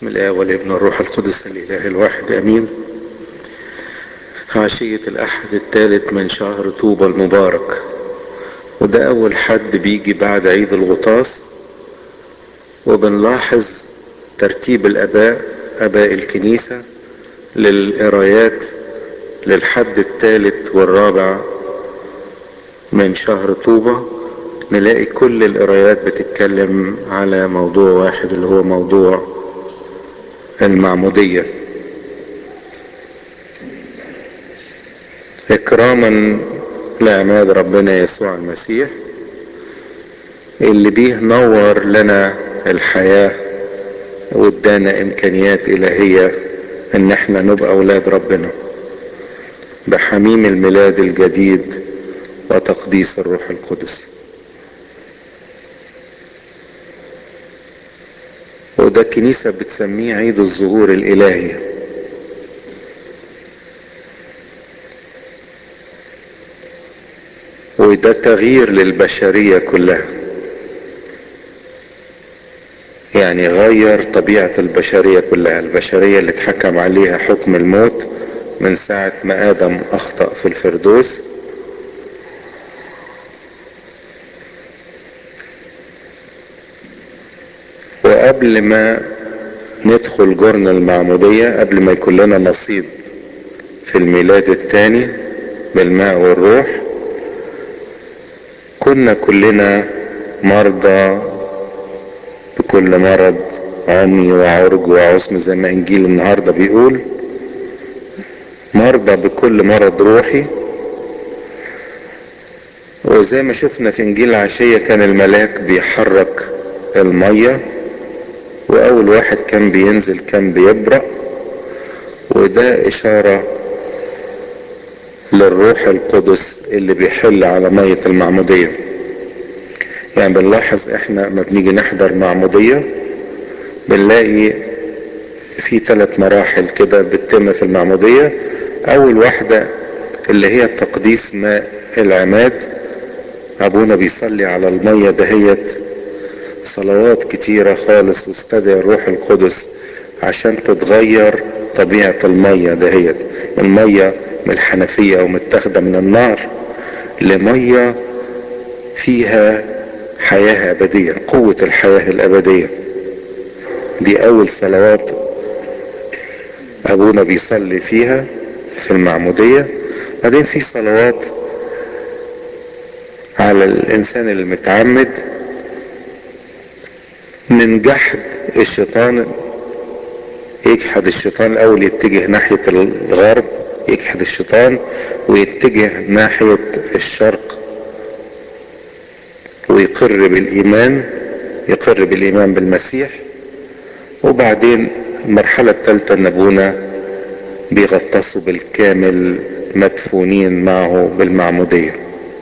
بسم الله والابن والروح القدس الاله الواحد امين عشية الاحد الثالث من شهر طوبى المبارك وده اول حد بيجي بعد عيد الغطاس وبنلاحظ ترتيب الاباء اباء الكنيسة للقرايات للحد الثالث والرابع من شهر طوبى نلاقي كل القرايات بتتكلم على موضوع واحد اللي هو موضوع المعمودية اكراما لعماد ربنا يسوع المسيح اللي بيه نور لنا الحياة وادانا امكانيات الهية ان احنا نبقى اولاد ربنا بحميم الميلاد الجديد وتقديس الروح القدس وده الكنيسة بتسميه عيد الظهور الإلهي وده تغيير للبشرية كلها يعني غير طبيعة البشرية كلها البشرية اللي اتحكم عليها حكم الموت من ساعة ما آدم أخطأ في الفردوس وقبل ما ندخل جرن المعمودية قبل ما يكون لنا نصيب في الميلاد الثاني بالماء والروح كنا كلنا مرضى بكل مرض عمي وعرج وعصم زي ما انجيل النهاردة بيقول مرضى بكل مرض روحي وزي ما شفنا في انجيل العشية كان الملاك بيحرك الميه واول واحد كان بينزل كان بيبرأ وده اشارة للروح القدس اللي بيحل على مية المعمودية يعني بنلاحظ احنا ما بنيجي نحضر معمودية بنلاقي في ثلاث مراحل كده بتتم في المعمودية اول واحدة اللي هي تقديس ماء العماد ابونا بيصلي على المية دهيت صلوات كتيرة خالص واستدعي الروح القدس عشان تتغير طبيعة المية دهيت المية من الحنفية ومتاخدة من النار لمية فيها حياة أبدية قوة الحياة الأبدية دي أول صلوات أبونا بيصلي فيها في المعمودية بعدين في صلوات على الإنسان المتعمد من جحد الشيطان يجحد الشيطان الاول يتجه ناحية الغرب يجحد الشيطان ويتجه ناحية الشرق ويقر بالايمان يقر بالايمان بالمسيح وبعدين المرحلة الثالثة ان ابونا بيغطسوا بالكامل مدفونين معه بالمعمودية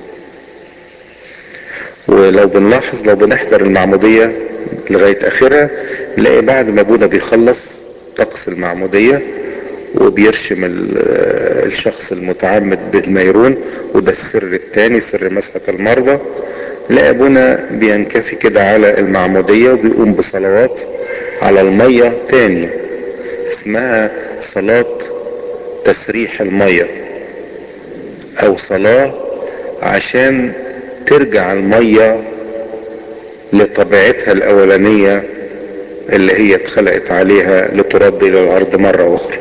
ولو بنلاحظ لو بنحضر المعمودية لغاية اخرها نلاقي بعد ما ابونا بيخلص طقس المعمودية وبيرشم الشخص المتعمد بالنيرون وده السر الثاني سر مسحة المرضى نلاقي ابونا بينكفي كده على المعمودية وبيقوم بصلوات على المية تاني اسمها صلاة تسريح المية او صلاة عشان ترجع المية لطبيعتها الاولانية اللي هي اتخلقت عليها لترد الى الارض مرة اخرى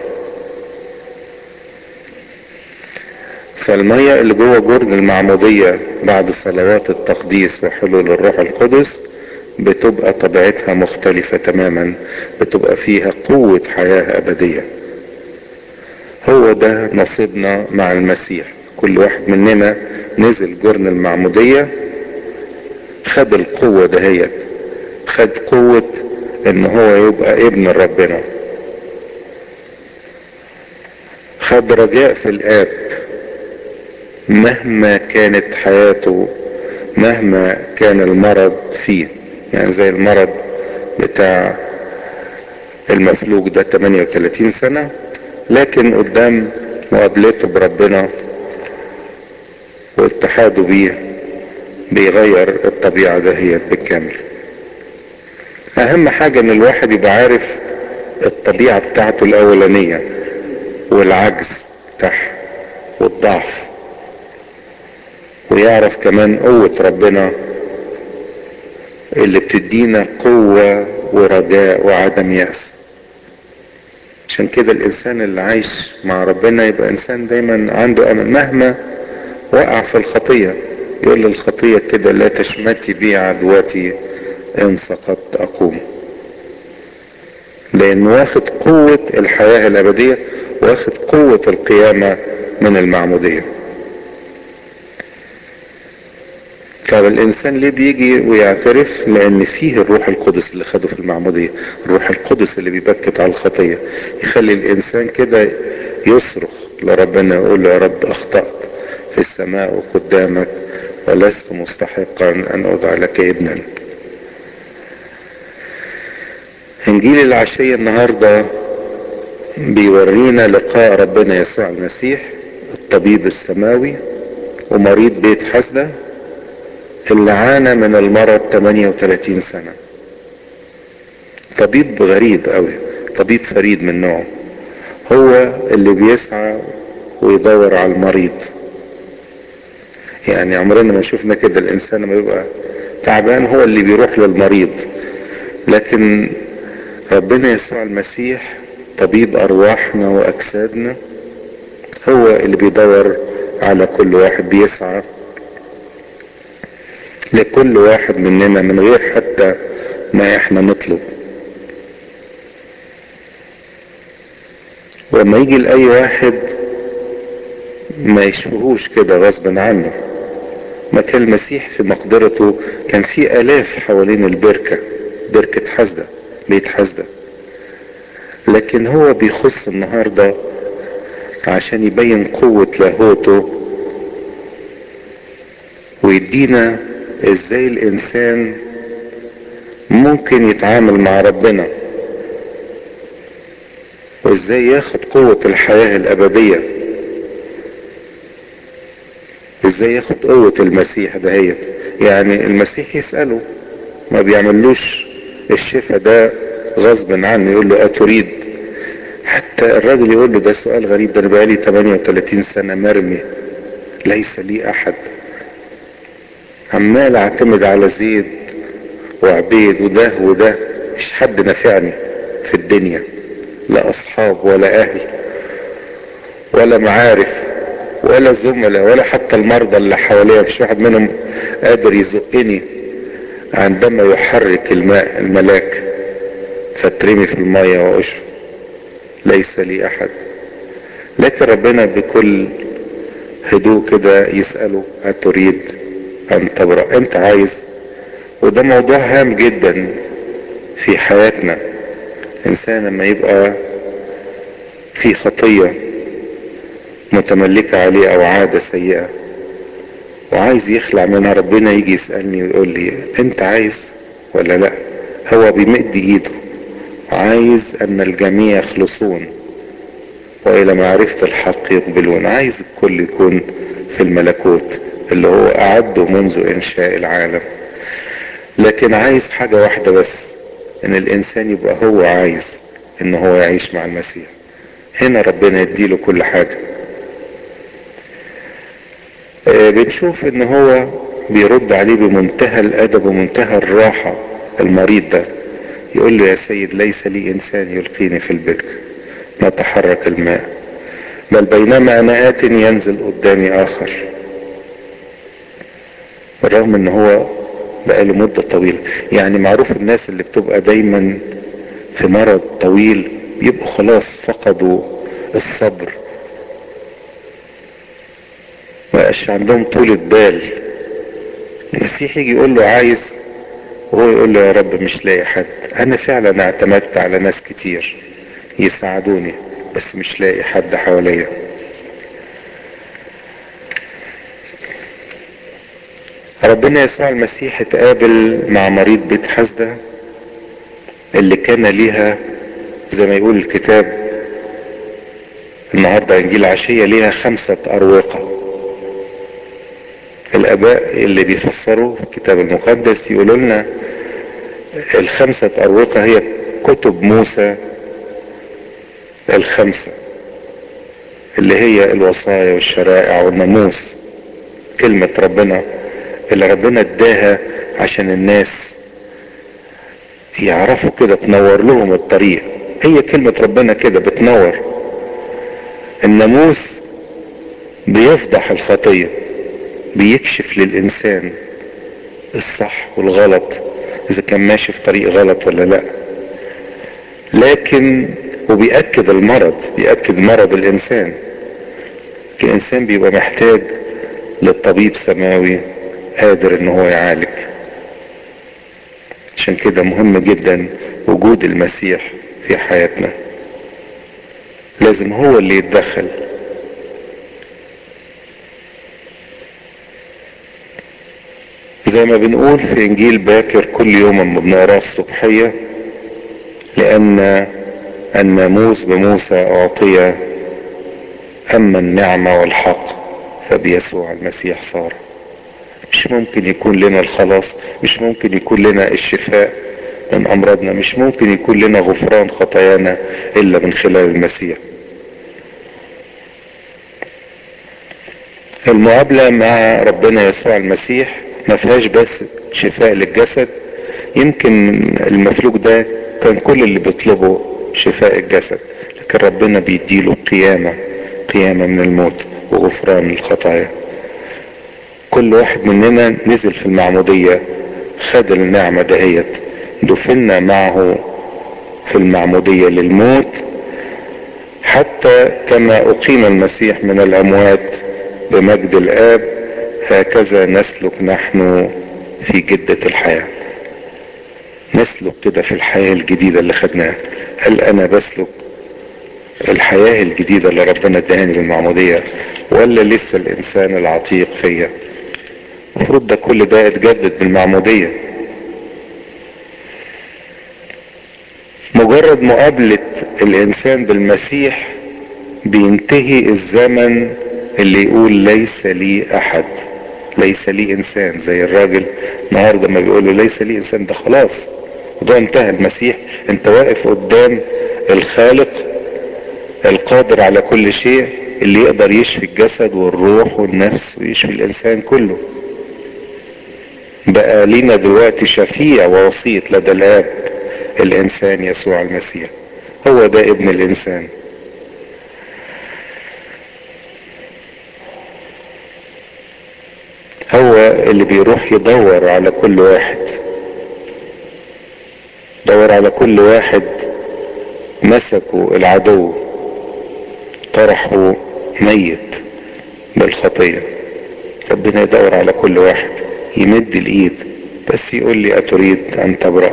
فالمية اللي جوه جرن المعمودية بعد صلوات التقديس وحلول الروح القدس بتبقى طبيعتها مختلفة تماما بتبقى فيها قوة حياة ابدية هو ده نصيبنا مع المسيح كل واحد مننا نزل جرن المعمودية خد القوة دهيت خد قوة ان هو يبقى ابن ربنا خد رجاء في الاب مهما كانت حياته مهما كان المرض فيه يعني زي المرض بتاع المفلوج ده 38 سنة لكن قدام مقابلته بربنا واتحاده بيه بيغير الطبيعة دهيت بالكامل اهم حاجة ان الواحد يبقى عارف الطبيعة بتاعته الاولانية والعجز بتاعها والضعف ويعرف كمان قوة ربنا اللي بتدينا قوة ورجاء وعدم يأس عشان كده الانسان اللي عايش مع ربنا يبقى انسان دايما عنده امل مهما وقع في الخطية يقول للخطية كده لا تشمتي بي عدوتي ان سقطت اقوم لان واخد قوة الحياة الابدية واخد قوة القيامة من المعمودية طب الانسان ليه بيجي ويعترف لان فيه الروح القدس اللي خده في المعمودية الروح القدس اللي بيبكت على الخطية يخلي الانسان كده يصرخ لربنا يقول له يا رب اخطأت في السماء وقدامك ولست مستحقا ان ادعى لك ابنا انجيل العشية النهاردة بيورينا لقاء ربنا يسوع المسيح الطبيب السماوي ومريض بيت حسده اللي عانى من المرض 38 سنة طبيب غريب قوي طبيب فريد من نوعه هو اللي بيسعى ويدور على المريض يعني عمرنا ما شفنا كده الانسان لما يبقى تعبان هو اللي بيروح للمريض لكن ربنا يسوع المسيح طبيب ارواحنا واجسادنا هو اللي بيدور على كل واحد بيسعى لكل واحد مننا من غير حتى ما احنا نطلب وما يجي لأي واحد ما يشبهوش كده غصب عنه ما كان المسيح في مقدرته كان في آلاف حوالين البركة بركة حسدة بيت حسدة لكن هو بيخص النهاردة عشان يبين قوة لاهوته ويدينا ازاي الانسان ممكن يتعامل مع ربنا وازاي ياخد قوة الحياة الابدية ازاي ياخد قوة المسيح دهيت يعني المسيح يسأله ما بيعملوش الشفاء ده غصب عنه يقول له اتريد حتى الراجل يقول له ده سؤال غريب ده انا بقالي 38 سنة مرمي ليس لي احد عمال اعتمد على زيد وعبيد وده وده مش حد نافعني في الدنيا لا اصحاب ولا اهل ولا معارف ولا زملاء ولا حتى المرضى اللي حواليا مفيش واحد منهم قادر يزقني عندما يحرك الماء الملاك فترمي في المية واشرب ليس لي احد لكن ربنا بكل هدوء كده يسأله أتريد أن تبرأ أنت عايز وده موضوع هام جدا في حياتنا إنسان لما يبقى في خطية متملكة عليه أو عادة سيئة وعايز يخلع منها ربنا يجي يسألني ويقول لي أنت عايز ولا لأ هو بيمد إيده عايز أن الجميع يخلصون وإلى معرفة الحق يقبلون عايز الكل يكون في الملكوت اللي هو أعده منذ إنشاء العالم لكن عايز حاجة واحدة بس إن الإنسان يبقى هو عايز إن هو يعيش مع المسيح هنا ربنا يديله كل حاجة آه بنشوف إن هو بيرد عليه بمنتهى الأدب ومنتهى الراحة المريض ده يقول له يا سيد ليس لي إنسان يلقيني في البرك ما تحرك الماء بل بينما انا ات ينزل قدامي اخر بالرغم ان هو بقاله مدة طويلة يعني معروف الناس اللي بتبقى دايما في مرض طويل يبقوا خلاص فقدوا الصبر مبقاش عندهم طولة بال المسيح يجي يقول له عايز وهو يقول له يا رب مش لاقي حد انا فعلا اعتمدت على ناس كتير يساعدوني بس مش لاقي حد حواليا ربنا يسوع المسيح اتقابل مع مريض بيت حسدة اللي كان ليها زي ما يقول الكتاب النهارده انجيل عشيه ليها خمسه اروقه الاباء اللي بيفسروا الكتاب المقدس يقولوا لنا الخمسه اروقه هي كتب موسى الخمسة اللي هي الوصايا والشرائع والناموس كلمة ربنا اللي ربنا اداها عشان الناس يعرفوا كده تنور لهم الطريق هي كلمة ربنا كده بتنور الناموس بيفضح الخطية بيكشف للإنسان الصح والغلط إذا كان ماشي في طريق غلط ولا لأ لكن وبيأكد المرض بيأكد مرض الإنسان الإنسان بيبقى محتاج للطبيب سماوي قادر إن هو يعالج عشان كده مهم جدا وجود المسيح في حياتنا لازم هو اللي يتدخل زي ما بنقول في انجيل باكر كل يوم اما بنقراه الصبحيه لان الناموس بموسى اعطي اما النعمه والحق فبيسوع المسيح صار مش ممكن يكون لنا الخلاص مش ممكن يكون لنا الشفاء من امراضنا مش ممكن يكون لنا غفران خطايانا الا من خلال المسيح المقابله مع ربنا يسوع المسيح ما فيهاش بس شفاء للجسد يمكن المفلوج ده كان كل اللي بيطلبه شفاء الجسد لكن ربنا بيديله قيامة قيامة من الموت وغفران الخطايا كل واحد مننا نزل في المعمودية خد النعمة دهيت دفنا معه في المعمودية للموت حتى كما أقيم المسيح من الأموات بمجد الآب هكذا نسلك نحن في جدة الحياة نسلك كده في الحياة الجديدة اللي خدناها هل أنا بسلك الحياة الجديدة اللي ربنا ادهاني بالمعمودية ولا لسه الإنسان العتيق فيا المفروض ده كل ده اتجدد بالمعمودية مجرد مقابلة الإنسان بالمسيح بينتهي الزمن اللي يقول ليس لي أحد ليس لي انسان زي الراجل النهارده ما بيقول له ليس لي انسان ده خلاص وده انتهى المسيح انت واقف قدام الخالق القادر على كل شيء اللي يقدر يشفي الجسد والروح والنفس ويشفي الانسان كله بقى لينا دلوقتي شفيع ووسيط لدى الاب الانسان يسوع المسيح هو ده ابن الانسان هو اللي بيروح يدور على كل واحد دور على كل واحد مسكوا العدو طرحوا ميت بالخطية ربنا يدور على كل واحد يمد الايد بس يقول لي اتريد ان تبرأ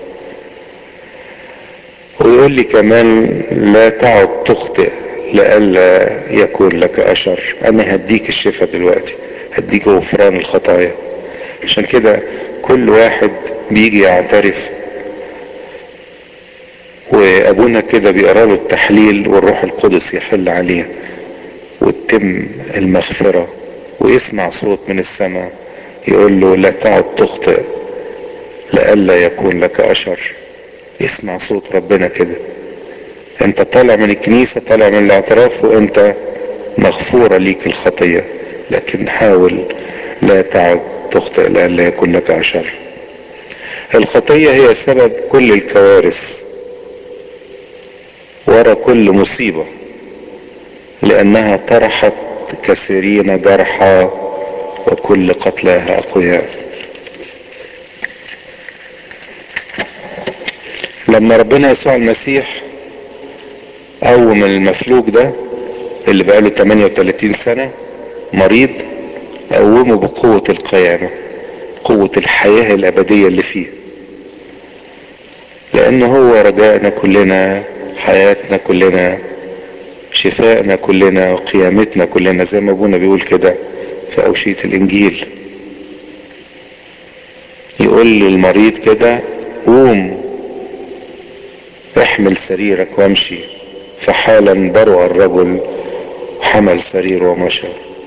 ويقول لي كمان لا تعد تخطئ لئلا يكون لك اشر انا هديك الشفاء دلوقتي هديك غفران الخطايا عشان كده كل واحد بيجي يعترف وابونا كده بيقرا له التحليل والروح القدس يحل عليه وتتم المغفرة ويسمع صوت من السماء يقول له لا تعد تخطئ لئلا يكون لك أشر يسمع صوت ربنا كده انت طالع من الكنيسة طالع من الاعتراف وانت مغفورة ليك الخطية لكن حاول لا تعد تخطئ لئلا يكون لك أشر الخطية هي سبب كل الكوارث ورا كل مصيبة لأنها طرحت كثيرين جرحى وكل قتلاها أقوياء لما ربنا يسوع المسيح قوم المفلوج ده اللي بقاله 38 سنة مريض قومه بقوة القيامة قوة الحياة الأبدية اللي فيه لأن هو رجائنا كلنا حياتنا كلنا شفائنا كلنا وقيامتنا كلنا زي ما ابونا بيقول كده في أوشية الإنجيل يقول للمريض كده قوم احمل سريرك وامشي فحالا برع الرجل حمل سريره ومشى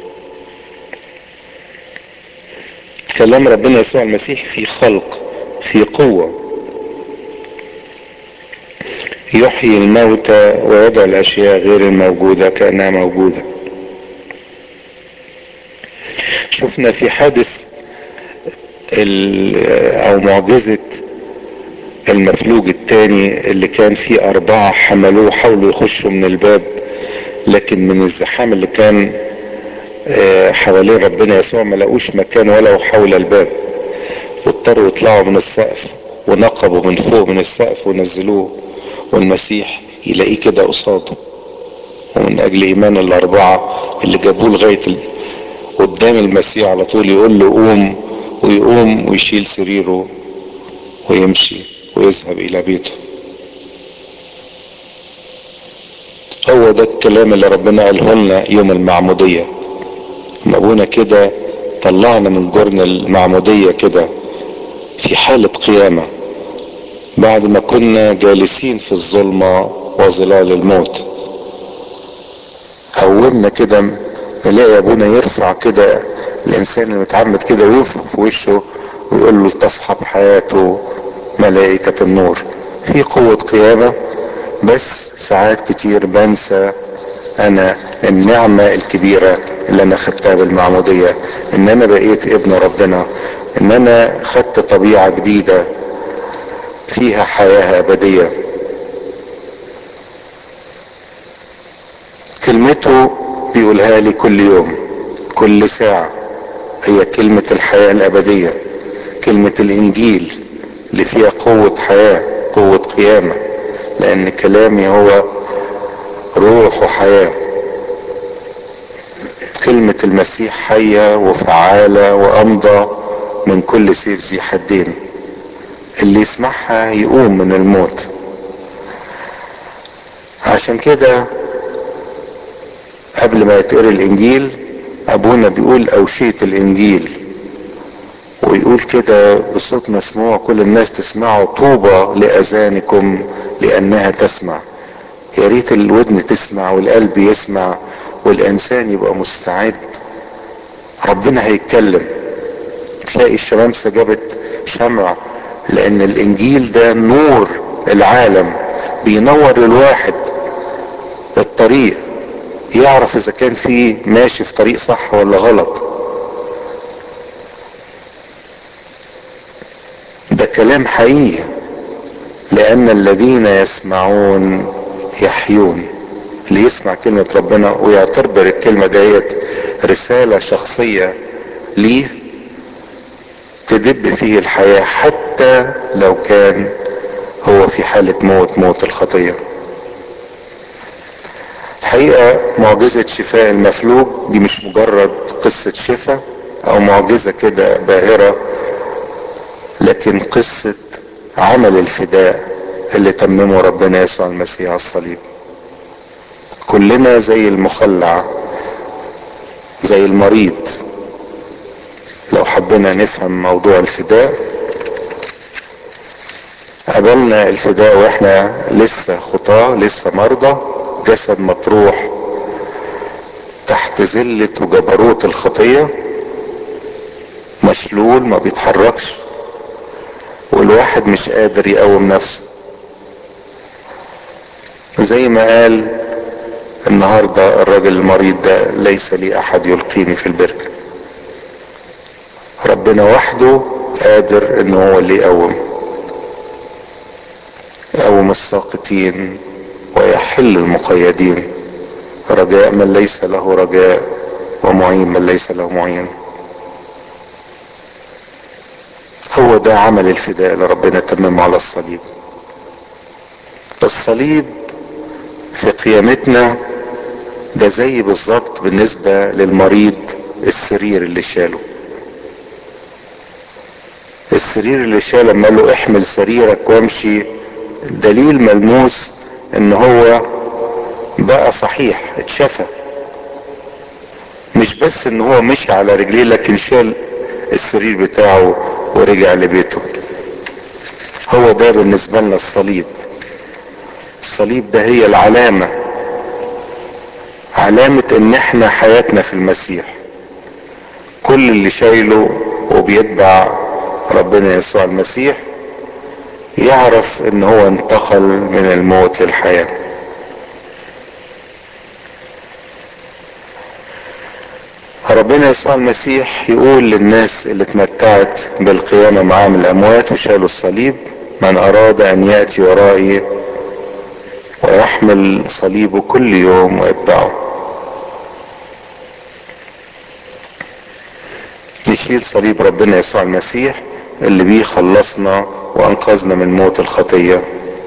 كلام ربنا يسوع المسيح في خلق في قوة يحيي الموتى ويدعو الاشياء غير الموجودة كأنها موجودة شفنا في حادث او معجزة المفلوج التاني اللي كان فيه اربعة حملوه حاولوا يخشوا من الباب لكن من الزحام اللي كان حوالين ربنا يسوع ما لقوش مكان ولو حول الباب واضطروا يطلعوا من السقف ونقبوا من فوق من السقف ونزلوه والمسيح يلاقيه كده قصاده ومن اجل ايمان الاربعة اللي جابوه لغاية قدام المسيح على طول يقول له قوم ويقوم ويشيل سريره ويمشي ويذهب الى بيته هو ده الكلام اللي ربنا قاله لنا يوم المعمودية ما ابونا كده طلعنا من جرن المعمودية كده في حالة قيامة بعد ما كنا جالسين في الظلمة وظلال الموت قومنا كده نلاقي ابونا يرفع كده الانسان المتعمد كده وينفخ في وشه ويقول له تصحب حياته ملائكة النور في قوة قيامة بس ساعات كتير بنسى انا النعمة الكبيرة اللي انا خدتها بالمعمودية ان انا بقيت ابن ربنا ان انا خدت طبيعة جديدة فيها حياة ابدية كلمته بيقولها لي كل يوم كل ساعة هي كلمة الحياة الابدية كلمة الانجيل اللي فيها قوة حياة قوة قيامة لان كلامي هو روح وحياة كلمة المسيح حية وفعالة وامضى من كل سيف ذي حدين اللي يسمعها يقوم من الموت عشان كده قبل ما يتقري الانجيل ابونا بيقول اوشية الانجيل ويقول كده بصوت مسموع كل الناس تسمعه طوبى لاذانكم لانها تسمع يا ريت الودن تسمع والقلب يسمع والانسان يبقى مستعد ربنا هيتكلم تلاقي الشمامسه جابت شمع لان الانجيل ده نور العالم بينور للواحد الطريق يعرف اذا كان في ماشي في طريق صح ولا غلط ده كلام حقيقي لان الذين يسمعون يحيون اللي يسمع كلمة ربنا ويعتبر الكلمة ديت رسالة شخصية ليه تدب فيه الحياة حتى لو كان هو في حالة موت موت الخطية الحقيقة معجزة شفاء المفلوج دي مش مجرد قصة شفاء او معجزة كده باهرة لكن قصة عمل الفداء اللي تممه ربنا يسوع المسيح على الصليب كلنا زي المخلع زي المريض لو حبينا نفهم موضوع الفداء قابلنا الفداء واحنا لسه خطاة لسه مرضى جسد مطروح تحت ذلة وجبروت الخطية مشلول ما بيتحركش والواحد مش قادر يقوم نفسه زي ما قال النهاردة الراجل المريض ده ليس لي احد يلقيني في البركة ربنا وحده قادر ان هو اللي يقوم يقوم الساقطين ويحل المقيدين رجاء من ليس له رجاء ومعين من ليس له معين هو ده عمل الفداء اللي ربنا تممه على الصليب الصليب في قيامتنا ده زي بالظبط بالنسبة للمريض السرير اللي شاله السرير اللي شاله لما قال له احمل سريرك وامشي دليل ملموس ان هو بقى صحيح اتشفى مش بس ان هو مشي على رجليه لكن شال السرير بتاعه ورجع لبيته هو ده بالنسبة لنا الصليب الصليب ده هي العلامة علامة ان احنا حياتنا في المسيح كل اللي شايله وبيتبع ربنا يسوع المسيح يعرف ان هو انتقل من الموت للحياة ربنا يسوع المسيح يقول للناس اللي اتمتعت بالقيامة معاه من الأموات وشالوا الصليب من أراد أن يأتي ورائي ويحمل صليبه كل يوم ويتبعه نشيل صليب ربنا يسوع المسيح اللي بيه خلصنا وانقذنا من موت الخطية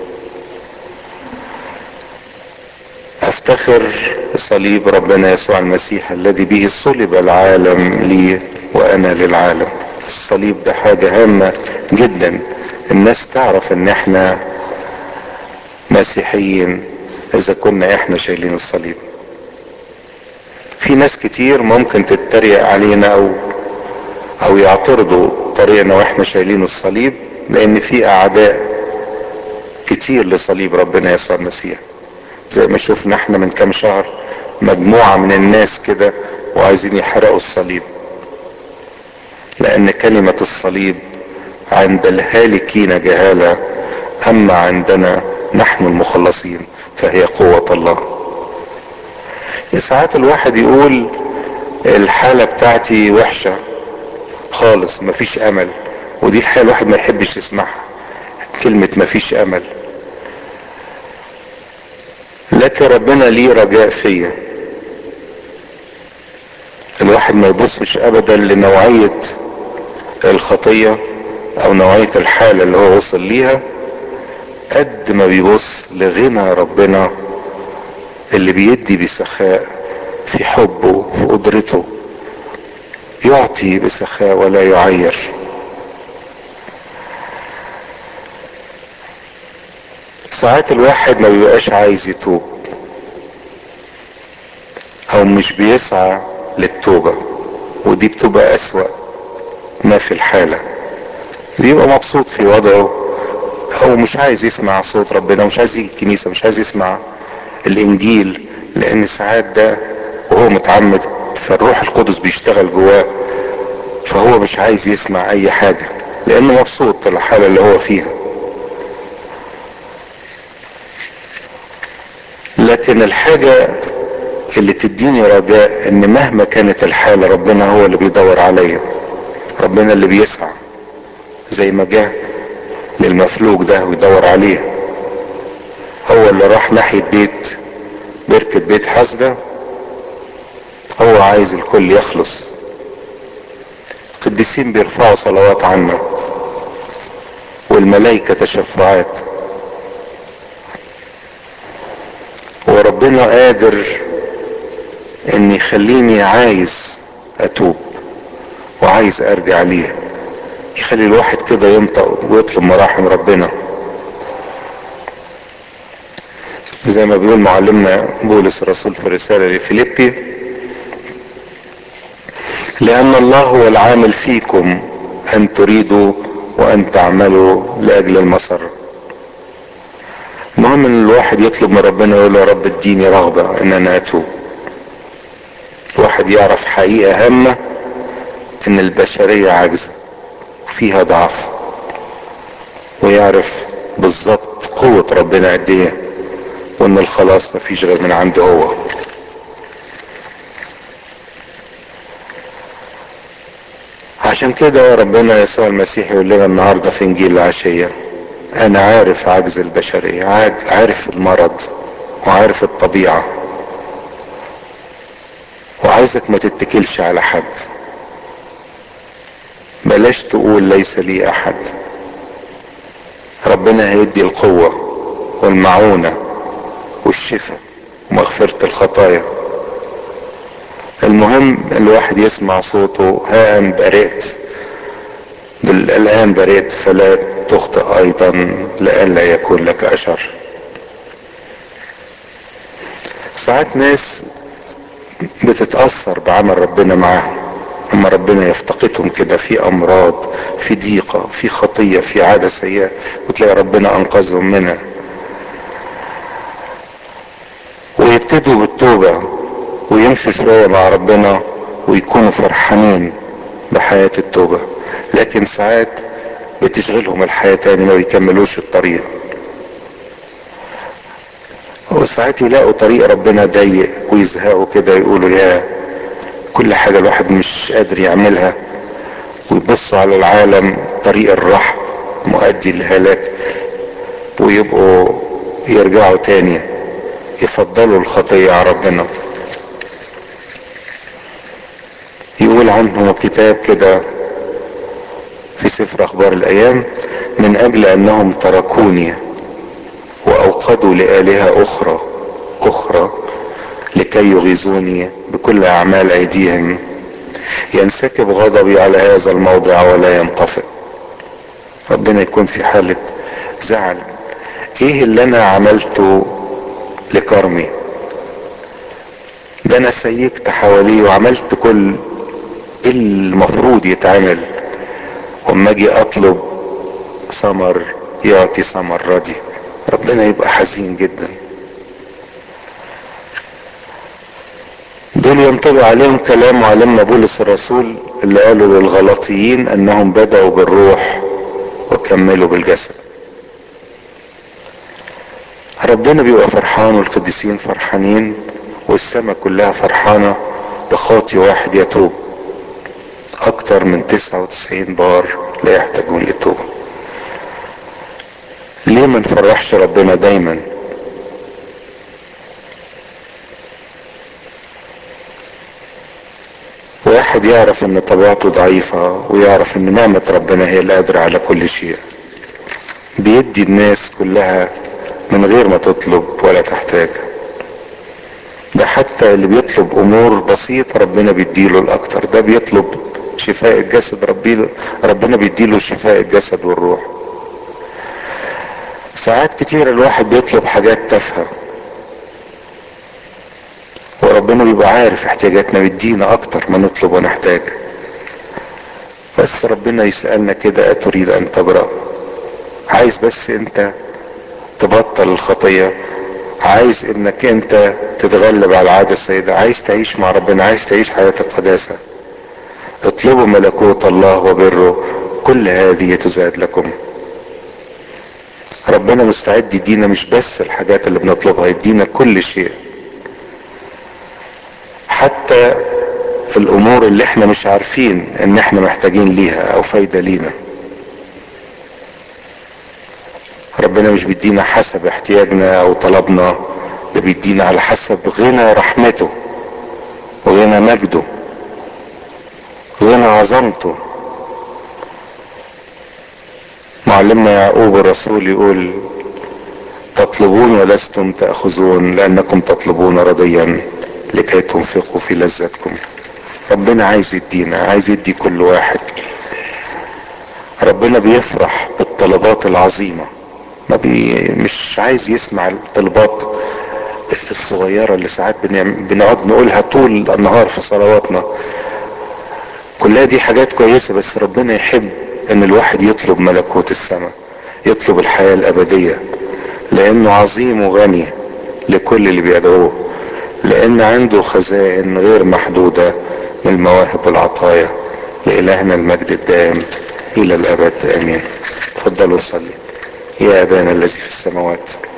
افتخر بصليب ربنا يسوع المسيح الذي به صلب العالم لي وانا للعالم الصليب ده حاجة هامة جدا الناس تعرف ان احنا مسيحيين اذا كنا احنا شايلين الصليب في ناس كتير ممكن تتريق علينا او او يعترضوا طريقنا واحنا شايلين الصليب لان في اعداء كتير لصليب ربنا يسوع المسيح زي ما شفنا احنا من كام شهر مجموعة من الناس كده وعايزين يحرقوا الصليب لان كلمة الصليب عند الهالكين جهالة اما عندنا نحن المخلصين فهي قوة الله ساعات الواحد يقول الحالة بتاعتي وحشة خالص مفيش امل ودي الحقيقة الواحد ما يحبش يسمعها كلمة مفيش امل لكن ربنا ليه رجاء فيا الواحد ما يبصش ابدا لنوعية الخطية او نوعية الحالة اللي هو وصل ليها قد ما بيبص لغنى ربنا اللي بيدي بسخاء في حبه في قدرته يعطي بسخاء ولا يعير ساعات الواحد ما بيبقاش عايز يتوب او مش بيسعى للتوبة ودي بتبقى اسوأ ما في الحالة بيبقى مبسوط في وضعه او مش عايز يسمع صوت ربنا مش عايز يجي الكنيسة مش عايز يسمع الانجيل لان ساعات ده وهو متعمد فالروح القدس بيشتغل جواه فهو مش عايز يسمع اي حاجة لانه مبسوط الحالة اللي هو فيها لكن الحاجة اللي تديني رجاء ان مهما كانت الحالة ربنا هو اللي بيدور عليا ربنا اللي بيسعى زي ما جه للمفلوج ده ويدور عليه هو اللي راح ناحية بيت بركة بيت حسدة هو عايز الكل يخلص القديسين بيرفعوا صلوات عنا والملائكة تشفعات وربنا قادر ان يخليني عايز اتوب وعايز ارجع ليه يخلي الواحد كده ينطق ويطلب مراحم ربنا زي ما بيقول معلمنا بولس الرسول في الرسالة لفيليبي لأن الله هو العامل فيكم أن تريدوا وأن تعملوا لأجل المسر المهم ان الواحد يطلب من ربنا يقول له يا رب اديني رغبة ان انا اتوب الواحد يعرف حقيقة هامة ان البشرية عاجزة وفيها ضعف ويعرف بالظبط قوة ربنا قد ايه وان الخلاص مفيش غير من عنده هو عشان كده ربنا يسوع المسيح يقول لنا النهارده في انجيل العشيه انا عارف عجز البشرية عارف المرض وعارف الطبيعة وعايزك ما تتكلش على حد بلاش تقول ليس لي احد ربنا هيدي القوة والمعونة والشفاء ومغفرة الخطايا المهم الواحد يسمع صوته ها أن برئت الآن برئت فلا تخطئ أيضا لئلا يكون لك أشر ساعات ناس بتتأثر بعمل ربنا معاهم اما ربنا يفتقدهم كده في امراض في ضيقة في خطية في عادة سيئة وتلاقي ربنا انقذهم منها ويبتدوا بالتوبة ويمشوا شوية مع ربنا ويكونوا فرحانين بحياة التوبة لكن ساعات بتشغلهم الحياة تاني ما بيكملوش الطريق وساعات يلاقوا طريق ربنا ضيق ويزهقوا كده يقولوا يا كل حاجة الواحد مش قادر يعملها ويبصوا على العالم طريق الرحم مؤدي للهلاك ويبقوا يرجعوا تاني يفضلوا الخطية على ربنا يقول عنهم الكتاب كده في سفر اخبار الايام من اجل انهم تركوني واوقدوا لالهه اخرى اخرى لكي يغيظوني بكل اعمال ايديهم ينسكب غضبي على هذا الموضع ولا ينطفئ ربنا يكون في حالة زعل ايه اللي انا عملته لكرمي ده انا سيكت حواليه وعملت كل المفروض يتعمل واما اجي اطلب ثمر يعطي ثمر ردي ربنا يبقى حزين جدا دول ينطبق عليهم كلام معلمنا بولس الرسول اللي قالوا للغلطيين انهم بدأوا بالروح وكملوا بالجسد ربنا بيبقى فرحان والقديسين فرحانين والسماء كلها فرحانة بخاطي واحد يتوب اكتر من تسعة وتسعين بار لا يحتاجون للتوبة ليه ما نفرحش ربنا دايما واحد يعرف ان طبيعته ضعيفة ويعرف ان نعمة ربنا هي اللي قادرة على كل شيء بيدي الناس كلها من غير ما تطلب ولا تحتاج ده حتى اللي بيطلب امور بسيطة ربنا بيديله الاكتر ده بيطلب شفاء الجسد ربي ربنا بيديله شفاء الجسد والروح ساعات كتير الواحد بيطلب حاجات تافهة وربنا بيبقى عارف احتياجاتنا بيدينا اكتر ما نطلب ونحتاج بس ربنا يسألنا كده اتريد ان تبرأ عايز بس انت تبطل الخطية عايز انك انت تتغلب على العادة السيدة عايز تعيش مع ربنا عايز تعيش حياة القداسة اطلبوا ملكوت الله وبره كل هذه تزاد لكم ربنا مستعد يدينا مش بس الحاجات اللي بنطلبها يدينا كل شيء حتى الامور اللي احنا مش عارفين ان احنا محتاجين ليها او فايدة لينا ربنا مش بيدينا حسب احتياجنا او طلبنا ده بيدينا على حسب غنى رحمته وغنى مجده غنى عظمته معلمنا يعقوب الرسول يقول تطلبون ولستم تأخذون لأنكم تطلبون رضيا لكي تنفقوا في لذتكم ربنا عايز يدينا عايز يدي كل واحد ربنا بيفرح بالطلبات العظيمة ما بي مش عايز يسمع الطلبات الصغيرة اللي ساعات بنقعد نقولها طول النهار في صلواتنا كلها دي حاجات كويسة بس ربنا يحب ان الواحد يطلب ملكوت السماء يطلب الحياة الابدية لانه عظيم وغني لكل اللي بيدعوه لان عنده خزائن غير محدودة من المواهب والعطايا لإلهنا المجد الدائم إلى الأبد آمين تفضلوا صلي يا أبانا الذي في السماوات